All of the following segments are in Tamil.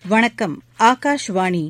வணக்கம் ஆகாஷ்வாணி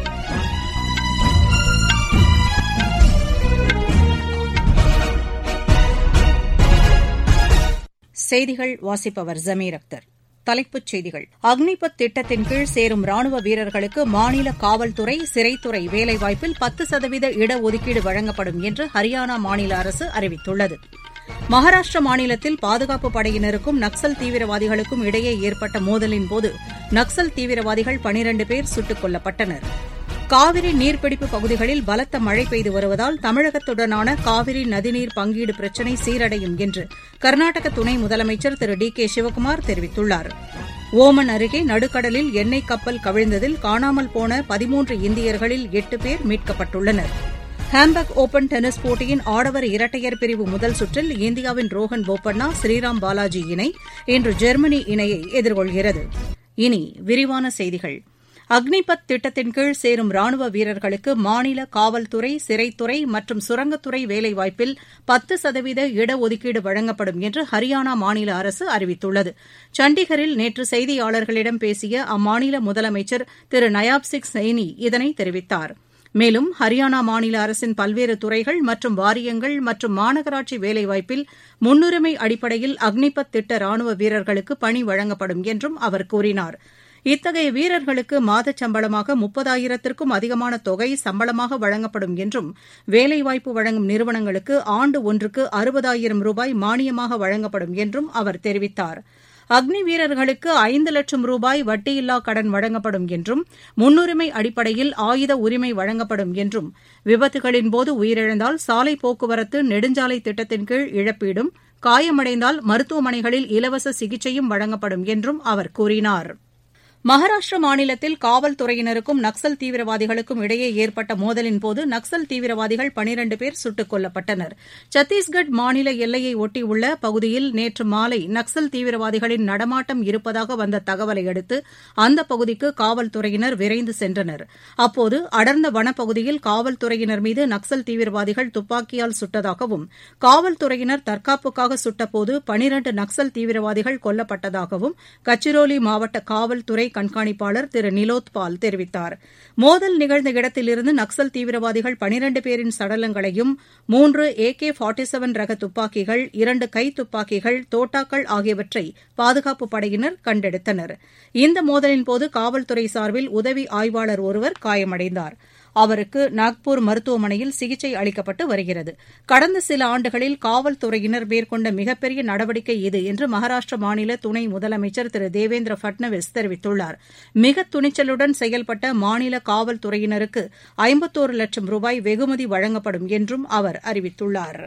செய்திகள் வாசிப்பவர் ஜமீர் அக்தர் தலைப்புச் செய்திகள் அக்னிபத் திட்டத்தின் கீழ் சேரும் ராணுவ வீரர்களுக்கு மாநில காவல்துறை சிறைத்துறை வேலைவாய்ப்பில் பத்து சதவீத இடஒதுக்கீடு வழங்கப்படும் என்று ஹரியானா மாநில அரசு அறிவித்துள்ளது மகாராஷ்டிர மாநிலத்தில் பாதுகாப்புப் படையினருக்கும் நக்சல் தீவிரவாதிகளுக்கும் இடையே ஏற்பட்ட மோதலின்போது நக்சல் தீவிரவாதிகள் பனிரண்டு பேர் சுட்டுக் கொல்லப்பட்டனர் காவிரி நீர்பிடிப்பு பகுதிகளில் பலத்த மழை பெய்து வருவதால் தமிழகத்துடனான காவிரி நதிநீர் பங்கீடு பிரச்சினை சீரடையும் என்று கர்நாடக துணை முதலமைச்சர் திரு டி கே சிவக்குமார் தெரிவித்துள்ளார் ஓமன் அருகே நடுக்கடலில் எண்ணெய் கப்பல் கவிழ்ந்ததில் காணாமல் போன பதிமூன்று இந்தியர்களில் எட்டு பேர் மீட்கப்பட்டுள்ளனர் ஹாம்பர்க் ஒபன் டென்னிஸ் போட்டியின் ஆடவர் இரட்டையர் பிரிவு முதல் சுற்றில் இந்தியாவின் ரோஹன் போபண்ணா ஸ்ரீராம் பாலாஜி இணை இன்று ஜெர்மனி இணையை எதிர்கொள்கிறது இனி விரிவான செய்திகள் அக்னிபத் திட்டத்தின் கீழ் சேரும் ராணுவ வீரர்களுக்கு மாநில காவல்துறை சிறைத்துறை மற்றும் சுரங்கத்துறை வேலைவாய்ப்பில் பத்து சதவீத இடஒதுக்கீடு வழங்கப்படும் என்று ஹரியானா மாநில அரசு அறிவித்துள்ளது சண்டிகரில் நேற்று செய்தியாளர்களிடம் பேசிய அம்மாநில முதலமைச்சர் திரு நயாப் சிங் சைனி இதனை தெரிவித்தார் மேலும் ஹரியானா மாநில அரசின் பல்வேறு துறைகள் மற்றும் வாரியங்கள் மற்றும் மாநகராட்சி வேலைவாய்ப்பில் முன்னுரிமை அடிப்படையில் அக்னிபத் திட்ட ராணுவ வீரர்களுக்கு பணி வழங்கப்படும் என்றும் அவர் கூறினார் இத்தகைய வீரர்களுக்கு மாதச் சம்பளமாக முப்பதாயிரத்திற்கும் அதிகமான தொகை சம்பளமாக வழங்கப்படும் என்றும் வேலைவாய்ப்பு வழங்கும் நிறுவனங்களுக்கு ஆண்டு ஒன்றுக்கு அறுபதாயிரம் ரூபாய் மானியமாக வழங்கப்படும் என்றும் அவர் தெரிவித்தார் அக்னி வீரர்களுக்கு ஐந்து லட்சம் ரூபாய் வட்டியில்லா கடன் வழங்கப்படும் என்றும் முன்னுரிமை அடிப்படையில் ஆயுத உரிமை வழங்கப்படும் என்றும் விபத்துகளின்போது உயிரிழந்தால் சாலை போக்குவரத்து நெடுஞ்சாலை திட்டத்தின் கீழ் இழப்பீடும் காயமடைந்தால் மருத்துவமனைகளில் இலவச சிகிச்சையும் வழங்கப்படும் என்றும் அவர் கூறினார் மகாராஷ்டிர மாநிலத்தில் காவல்துறையினருக்கும் நக்சல் தீவிரவாதிகளுக்கும் இடையே ஏற்பட்ட மோதலின்போது நக்சல் தீவிரவாதிகள் பனிரண்டு பேர் சுட்டுக் கொல்லப்பட்டனர் சத்தீஸ்கட் மாநில எல்லையை ஒட்டியுள்ள பகுதியில் நேற்று மாலை நக்சல் தீவிரவாதிகளின் நடமாட்டம் இருப்பதாக வந்த தகவலை அடுத்து அந்த பகுதிக்கு காவல்துறையினர் விரைந்து சென்றனர் அப்போது அடர்ந்த வனப்பகுதியில் காவல்துறையினர் மீது நக்சல் தீவிரவாதிகள் துப்பாக்கியால் சுட்டதாகவும் காவல்துறையினர் தற்காப்புக்காக சுட்டபோது பனிரண்டு நக்சல் தீவிரவாதிகள் கொல்லப்பட்டதாகவும் கச்சிரோலி மாவட்ட காவல்துறை கண்காணிப்பாளர் திரு நிலோத் பால் தெரிவித்தார் மோதல் நிகழ்ந்த இடத்திலிருந்து நக்சல் தீவிரவாதிகள் பனிரண்டு பேரின் சடலங்களையும் மூன்று ஏ கே ஃபார்ட்டி செவன் ரக துப்பாக்கிகள் இரண்டு கை துப்பாக்கிகள் தோட்டாக்கள் ஆகியவற்றை பாதுகாப்புப் படையினர் கண்டெடுத்தனர் இந்த மோதலின்போது காவல்துறை சார்பில் உதவி ஆய்வாளர் ஒருவர் காயமடைந்தார் அவருக்கு நாக்பூர் மருத்துவமனையில் சிகிச்சை அளிக்கப்பட்டு வருகிறது கடந்த சில ஆண்டுகளில் காவல்துறையினர் மேற்கொண்ட மிகப்பெரிய நடவடிக்கை இது என்று மகாராஷ்டிர மாநில துணை முதலமைச்சர் திரு தேவேந்திர பட்னவிஸ் தெரிவித்துள்ளார் மிக துணிச்சலுடன் செயல்பட்ட மாநில காவல்துறையினருக்கு ஐம்பத்தோரு லட்சம் ரூபாய் வெகுமதி வழங்கப்படும் என்றும் அவர் அறிவித்துள்ளார்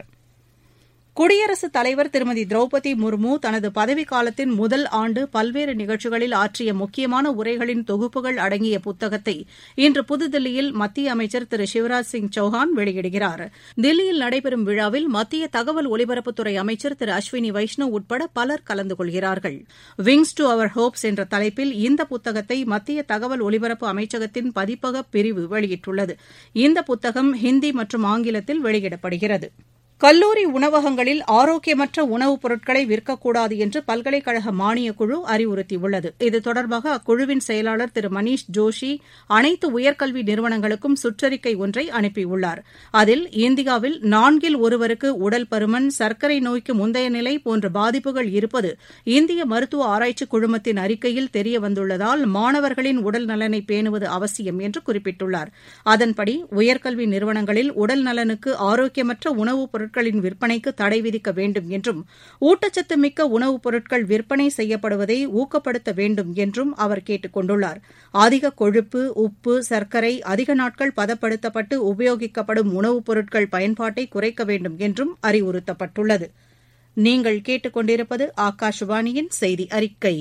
குடியரசுத் தலைவர் திருமதி திரௌபதி முர்மு தனது பதவிக்காலத்தின் முதல் ஆண்டு பல்வேறு நிகழ்ச்சிகளில் ஆற்றிய முக்கியமான உரைகளின் தொகுப்புகள் அடங்கிய புத்தகத்தை இன்று புதுதில்லியில் மத்திய அமைச்சர் திரு சிவராஜ் சிங் சௌஹான் வெளியிடுகிறார் தில்லியில் நடைபெறும் விழாவில் மத்திய தகவல் ஒலிபரப்புத்துறை அமைச்சர் திரு அஸ்வினி வைஷ்ணவ் உட்பட பலர் கலந்து கொள்கிறார்கள் விங்ஸ் டு அவர் ஹோப்ஸ் என்ற தலைப்பில் இந்த புத்தகத்தை மத்திய தகவல் ஒலிபரப்பு அமைச்சகத்தின் பதிப்பக பிரிவு வெளியிட்டுள்ளது இந்த புத்தகம் ஹிந்தி மற்றும் ஆங்கிலத்தில் வெளியிடப்படுகிறது கல்லூரி உணவகங்களில் ஆரோக்கியமற்ற உணவுப் பொருட்களை விற்கக்கூடாது என்று பல்கலைக்கழக மானியக்குழு அறிவுறுத்தியுள்ளது இது தொடர்பாக அக்குழுவின் செயலாளர் திரு மணீஷ் ஜோஷி அனைத்து உயர்கல்வி நிறுவனங்களுக்கும் சுற்றறிக்கை ஒன்றை அனுப்பியுள்ளார் அதில் இந்தியாவில் நான்கில் ஒருவருக்கு உடல் பருமன் சர்க்கரை நோய்க்கு முந்தைய நிலை போன்ற பாதிப்புகள் இருப்பது இந்திய மருத்துவ ஆராய்ச்சி குழுமத்தின் அறிக்கையில் தெரியவந்துள்ளதால் மாணவர்களின் உடல் நலனை பேணுவது அவசியம் என்று குறிப்பிட்டுள்ளார் அதன்படி உயர்கல்வி நிறுவனங்களில் உடல் நலனுக்கு ஆரோக்கியமற்ற உணவுப் பொருட்கள் பொருட்களின் விற்பனைக்கு தடை விதிக்க வேண்டும் என்றும் ஊட்டச்சத்து மிக்க உணவுப் பொருட்கள் விற்பனை செய்யப்படுவதை ஊக்கப்படுத்த வேண்டும் என்றும் அவர் கேட்டுக் கொண்டுள்ளார் அதிக கொழுப்பு உப்பு சர்க்கரை அதிக நாட்கள் பதப்படுத்தப்பட்டு உபயோகிக்கப்படும் உணவுப் பொருட்கள் பயன்பாட்டை குறைக்க வேண்டும் என்றும் அறிவுறுத்தப்பட்டுள்ளது நீங்கள் கேட்டுக்கொண்டிருப்பது ஆகாஷவாணியின் செய்தி அறிக்கை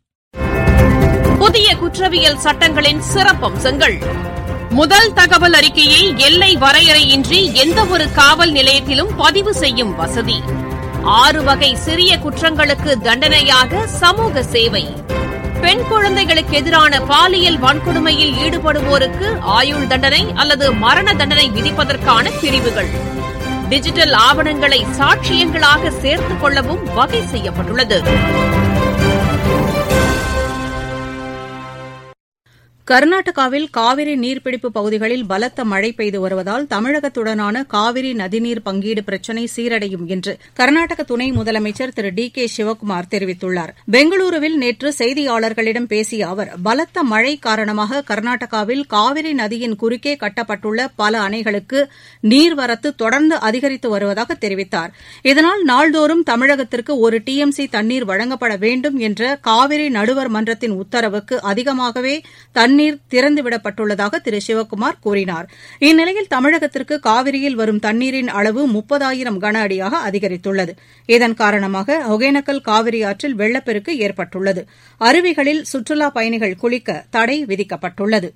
புதிய குற்றவியல் சட்டங்களின் சிறப்பம்சங்கள் முதல் தகவல் அறிக்கையை எல்லை வரையறையின்றி எந்தவொரு காவல் நிலையத்திலும் பதிவு செய்யும் வசதி ஆறு வகை சிறிய குற்றங்களுக்கு தண்டனையாக சமூக சேவை பெண் குழந்தைகளுக்கு எதிரான பாலியல் வன்கொடுமையில் ஈடுபடுவோருக்கு ஆயுள் தண்டனை அல்லது மரண தண்டனை விதிப்பதற்கான பிரிவுகள் டிஜிட்டல் ஆவணங்களை சாட்சியங்களாக சேர்த்துக் கொள்ளவும் வகை செய்யப்பட்டுள்ளது கர்நாடகாவில் காவிரி நீர்பிடிப்பு பகுதிகளில் பலத்த மழை பெய்து வருவதால் தமிழகத்துடனான காவிரி நதிநீர் பங்கீடு பிரச்சினை சீரடையும் என்று கர்நாடக துணை முதலமைச்சர் திரு டி கே சிவக்குமார் தெரிவித்துள்ளார் பெங்களூருவில் நேற்று செய்தியாளர்களிடம் பேசிய அவர் பலத்த மழை காரணமாக கர்நாடகாவில் காவிரி நதியின் குறுக்கே கட்டப்பட்டுள்ள பல அணைகளுக்கு நீர்வரத்து தொடர்ந்து அதிகரித்து வருவதாக தெரிவித்தார் இதனால் நாள்தோறும் தமிழகத்திற்கு ஒரு டி எம் சி தண்ணீர் வழங்கப்பட வேண்டும் என்ற காவிரி நடுவர் மன்றத்தின் உத்தரவுக்கு அதிகமாகவே தண்ணீர் திறந்துவிடப்பட்டுள்ளதாக திரு சிவக்குமார் கூறினார் இந்நிலையில் தமிழகத்திற்கு காவிரியில் வரும் தண்ணீரின் அளவு முப்பதாயிரம் கன அடியாக அதிகரித்துள்ளது இதன் காரணமாக ஒகேனக்கல் காவிரி ஆற்றில் வெள்ளப்பெருக்கு ஏற்பட்டுள்ளது அருவிகளில் சுற்றுலாப் பயணிகள் குளிக்க தடை விதிக்கப்பட்டுள்ளது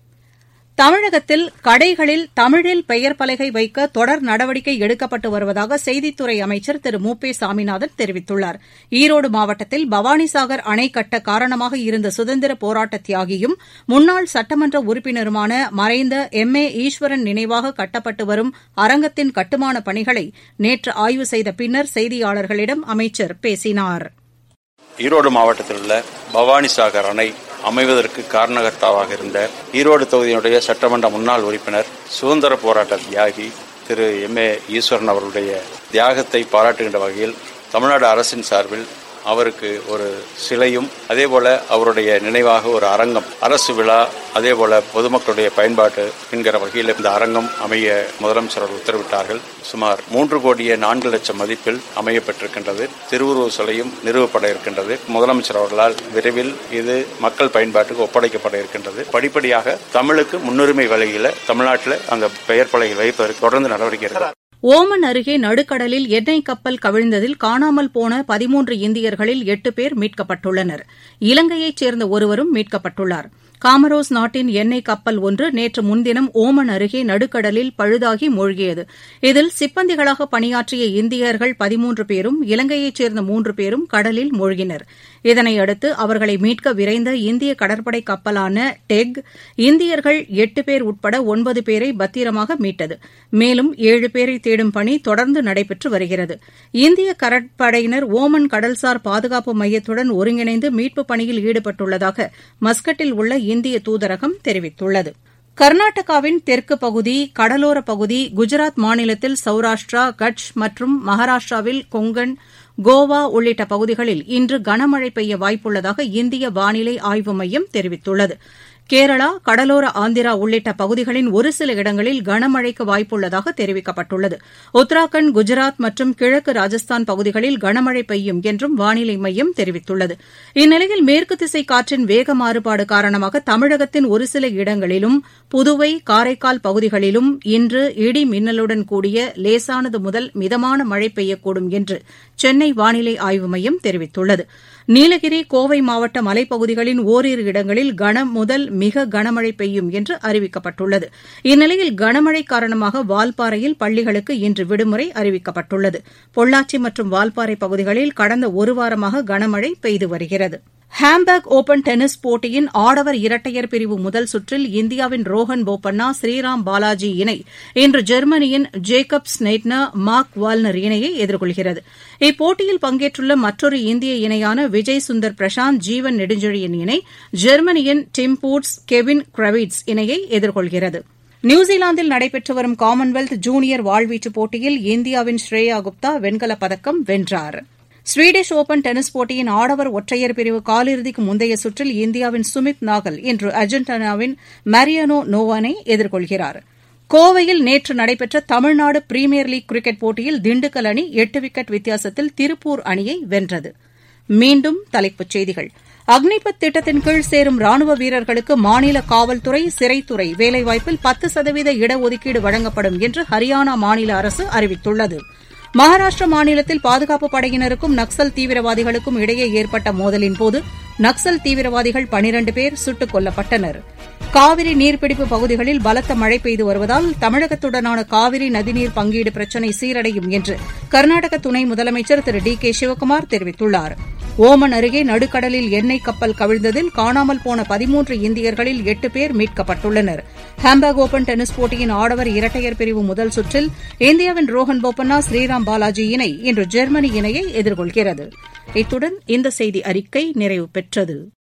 தமிழகத்தில் கடைகளில் தமிழில் பெயர் பலகை வைக்க தொடர் நடவடிக்கை எடுக்கப்பட்டு வருவதாக செய்தித்துறை அமைச்சர் திரு மு பே சாமிநாதன் தெரிவித்துள்ளார் ஈரோடு மாவட்டத்தில் பவானிசாகர் அணை கட்ட காரணமாக இருந்த சுதந்திர போராட்ட தியாகியும் முன்னாள் சட்டமன்ற உறுப்பினருமான மறைந்த எம் ஏ ஈஸ்வரன் நினைவாக கட்டப்பட்டு வரும் அரங்கத்தின் கட்டுமான பணிகளை நேற்று ஆய்வு செய்த பின்னர் செய்தியாளர்களிடம் அமைச்சர் பேசினார் ஈரோடு மாவட்டத்தில் உள்ள பவானிசாகர் அணை அமைவதற்கு காரணகர்த்தாவாக இருந்த ஈரோடு தொகுதியினுடைய சட்டமன்ற முன்னாள் உறுப்பினர் சுதந்திர போராட்ட தியாகி திரு எம் ஏ ஈஸ்வரன் அவர்களுடைய தியாகத்தை பாராட்டுகின்ற வகையில் தமிழ்நாடு அரசின் சார்பில் அவருக்கு ஒரு சிலையும் அதே போல அவருடைய நினைவாக ஒரு அரங்கம் அரசு விழா அதே போல பொதுமக்களுடைய பயன்பாட்டு என்கிற வகையில் இந்த அரங்கம் அமைய முதலமைச்சர் அவர்கள் உத்தரவிட்டார்கள் சுமார் மூன்று கோடியே நான்கு லட்சம் மதிப்பில் அமையப்பட்டிருக்கின்றது திருவுருவ சிலையும் நிறுவப்பட இருக்கின்றது முதலமைச்சர் அவர்களால் விரைவில் இது மக்கள் பயன்பாட்டுக்கு ஒப்படைக்கப்பட இருக்கின்றது படிப்படியாக தமிழுக்கு முன்னுரிமை வழங்கில தமிழ்நாட்டில் அங்க பெயர் பலகை வைப்பதற்கு தொடர்ந்து நடவடிக்கை இருக்கிறது ஓமன் அருகே நடுக்கடலில் எண்ணெய் கப்பல் கவிழ்ந்ததில் காணாமல் போன பதிமூன்று இந்தியர்களில் எட்டு பேர் மீட்கப்பட்டுள்ளனர் இலங்கையைச் சேர்ந்த ஒருவரும் மீட்கப்பட்டுள்ளார் காமரோஸ் நாட்டின் எண்ணெய் கப்பல் ஒன்று நேற்று முன்தினம் ஓமன் அருகே நடுக்கடலில் பழுதாகி மூழ்கியது இதில் சிப்பந்திகளாக பணியாற்றிய இந்தியர்கள் பதிமூன்று பேரும் இலங்கையைச் சேர்ந்த மூன்று பேரும் கடலில் மூழ்கினர் இதனையடுத்து அவர்களை மீட்க விரைந்த இந்திய கடற்படை கப்பலான டெக் இந்தியர்கள் எட்டு பேர் உட்பட ஒன்பது பேரை பத்திரமாக மீட்டது மேலும் ஏழு பேரை தேடும் பணி தொடர்ந்து நடைபெற்று வருகிறது இந்திய கடற்படையினர் ஓமன் கடல்சார் பாதுகாப்பு மையத்துடன் ஒருங்கிணைந்து மீட்புப் பணியில் ஈடுபட்டுள்ளதாக மஸ்கட்டில் உள்ள இந்திய தூதரகம் தெரிவித்துள்ளது கர்நாடகாவின் தெற்கு பகுதி கடலோர பகுதி குஜராத் மாநிலத்தில் சௌராஷ்டிரா கட்ச் மற்றும் மகாராஷ்டிராவில் கொங்கன் கோவா உள்ளிட்ட பகுதிகளில் இன்று கனமழை பெய்ய வாய்ப்புள்ளதாக இந்திய வானிலை ஆய்வு மையம் தெரிவித்துள்ளது கேரளா கடலோர ஆந்திரா உள்ளிட்ட பகுதிகளின் ஒரு சில இடங்களில் கனமழைக்கு வாய்ப்புள்ளதாக தெரிவிக்கப்பட்டுள்ளது உத்தராகண்ட் குஜராத் மற்றும் கிழக்கு ராஜஸ்தான் பகுதிகளில் கனமழை பெய்யும் என்றும் வானிலை மையம் தெரிவித்துள்ளது இந்நிலையில் மேற்கு திசை காற்றின் வேக மாறுபாடு காரணமாக தமிழகத்தின் ஒரு சில இடங்களிலும் புதுவை காரைக்கால் பகுதிகளிலும் இன்று இடி மின்னலுடன் கூடிய லேசானது முதல் மிதமான மழை பெய்யக்கூடும் என்று சென்னை வானிலை ஆய்வு மையம் தெரிவித்துள்ளது நீலகிரி கோவை மாவட்ட மலைப்பகுதிகளின் ஓரிரு இடங்களில் கனம் முதல் மிக கனமழை பெய்யும் என்று அறிவிக்கப்பட்டுள்ளது இந்நிலையில் கனமழை காரணமாக வால்பாறையில் பள்ளிகளுக்கு இன்று விடுமுறை அறிவிக்கப்பட்டுள்ளது பொள்ளாச்சி மற்றும் வால்பாறை பகுதிகளில் கடந்த ஒரு வாரமாக கனமழை பெய்து வருகிறது ஹாம்பர்க் ஓபன் டென்னிஸ் போட்டியின் ஆடவர் இரட்டையர் பிரிவு முதல் சுற்றில் இந்தியாவின் ரோஹன் போபண்ணா ஸ்ரீராம் பாலாஜி இணை இன்று ஜெர்மனியின் ஜேக்கப் ஸ்னெய்ட்னர் மார்க் வால்னர் இணையை எதிர்கொள்கிறது இப்போட்டியில் பங்கேற்றுள்ள மற்றொரு இந்திய இணையான விஜய் சுந்தர் பிரசாந்த் ஜீவன் நெடுஞ்செழியன் இணை ஜெர்மனியின் டிம் பூட்ஸ் கெவின் கிரவிட்ஸ் இணையை எதிர்கொள்கிறது நியூசிலாந்தில் நடைபெற்று வரும் காமன்வெல்த் ஜூனியர் வாழ்வீச்சுப் போட்டியில் இந்தியாவின் ஸ்ரேயா குப்தா வெண்கலப் பதக்கம் வென்றார் ஸ்வீடிஷ் ஒபன் டென்னிஸ் போட்டியின் ஆடவர் ஒற்றையர் பிரிவு காலிறுதிக்கு முந்தைய சுற்றில் இந்தியாவின் சுமித் நாகல் இன்று அர்ஜென்டினாவின் மாரியானோ நோவானை எதிர்கொள்கிறார் கோவையில் நேற்று நடைபெற்ற தமிழ்நாடு பிரீமியர் லீக் கிரிக்கெட் போட்டியில் திண்டுக்கல் அணி எட்டு விக்கெட் வித்தியாசத்தில் திருப்பூர் அணியை வென்றது மீண்டும் தலைப்புச் செய்திகள் அக்னிபத் திட்டத்தின் கீழ் சேரும் ராணுவ வீரர்களுக்கு மாநில காவல்துறை சிறைத்துறை வேலைவாய்ப்பில் பத்து சதவீத இடஒதுக்கீடு வழங்கப்படும் என்று ஹரியானா மாநில அரசு அறிவித்துள்ளது மகாராஷ்டிர மாநிலத்தில் பாதுகாப்பு படையினருக்கும் நக்சல் தீவிரவாதிகளுக்கும் இடையே ஏற்பட்ட மோதலின்போது நக்சல் தீவிரவாதிகள் பனிரண்டு பேர் சுட்டுக் கொல்லப்பட்டனர் காவிரி நீர்பிடிப்பு பகுதிகளில் பலத்த மழை பெய்து வருவதால் தமிழகத்துடனான காவிரி நதிநீர் பங்கீடு பிரச்சினை சீரடையும் என்று கர்நாடக துணை முதலமைச்சர் திரு டி கே சிவக்குமார் தெரிவித்துள்ளார் ஓமன் அருகே நடுக்கடலில் எண்ணெய் கப்பல் கவிழ்ந்ததில் காணாமல் போன பதிமூன்று இந்தியர்களில் எட்டு பேர் மீட்கப்பட்டுள்ளனர் ஹாம்பர்க் ஓபன் டென்னிஸ் போட்டியின் ஆடவர் இரட்டையர் பிரிவு முதல் சுற்றில் இந்தியாவின் ரோஹன் போபண்ணா ஸ்ரீராம் பாலாஜி இணை இன்று ஜெர்மனி இணையை எதிர்கொள்கிறது இத்துடன் இந்த செய்தி அறிக்கை நிறைவு பெற்றது